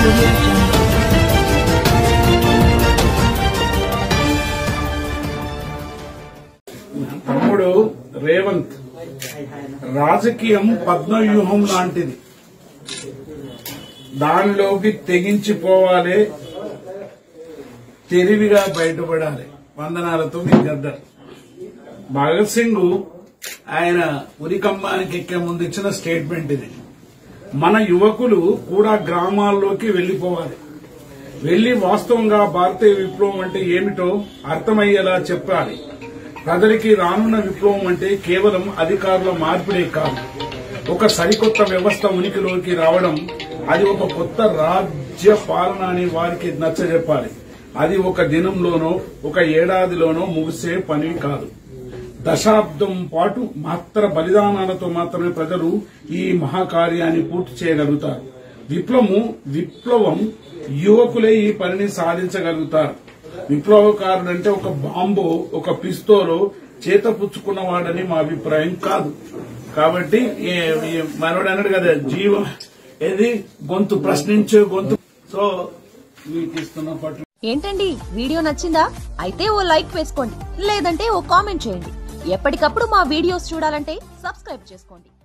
audio jungle. తమ్ముడు రేవంత్ రాజకీయం పద్మవ్యూహం లాంటిది దానిలోకి తెగించిపోవాలి తెలివిగా బయటపడాలి వందనాలతో మీ గద్దర్ భగత్ సింగ్ ఆయన ఉరికంబానికి ఎక్కే ముందు ఇచ్చిన స్టేట్మెంట్ ఇది మన యువకులు కూడా గ్రామాల్లోకి వెళ్లిపోవాలి వెళ్లి వాస్తవంగా భారతీయ విప్లవం అంటే ఏమిటో అర్థమయ్యేలా చెప్పాలి ప్రజలకి రానున్న విప్లవం అంటే కేవలం అధికారుల మార్పిడే కాదు ఒక సరికొత్త వ్యవస్థ ఉనికిలోకి రావడం అది ఒక కొత్త రాజ్య పాలన అని వారికి నచ్చజెప్పాలి అది ఒక దినంలోనో ఒక ఏడాదిలోనో ముగిసే పని కాదు దశాబ్దం పాటు మాత్ర బలిదానాలతో మాత్రమే ప్రజలు ఈ మహాకార్యాన్ని పూర్తి చేయగలుగుతారు విప్లవము విప్లవం యువకులే ఈ పనిని సాధించగలుగుతారు విప్లవకారుడంటే ఒక బాంబో ఒక పిస్తోలో చేత పుచ్చుకున్నవాడని మా అభిప్రాయం కాదు కాబట్టి ఈ- ఈ మనోడు అన్నాడు కదా జీవం ఏది గొంతు ప్రశ్నించే గొంతు సో మీకు ఇస్తున్న పట్ల ఏంటండి వీడియో నచ్చిందా అయితే ఓ లైక్ వేసుకోండి లేదంటే ఓ కామెంట్ చేయండి ఎప్పటికప్పుడు మా వీడియోస్ చూడాలంటే సబ్స్క్రైబ్ చేసుకోండి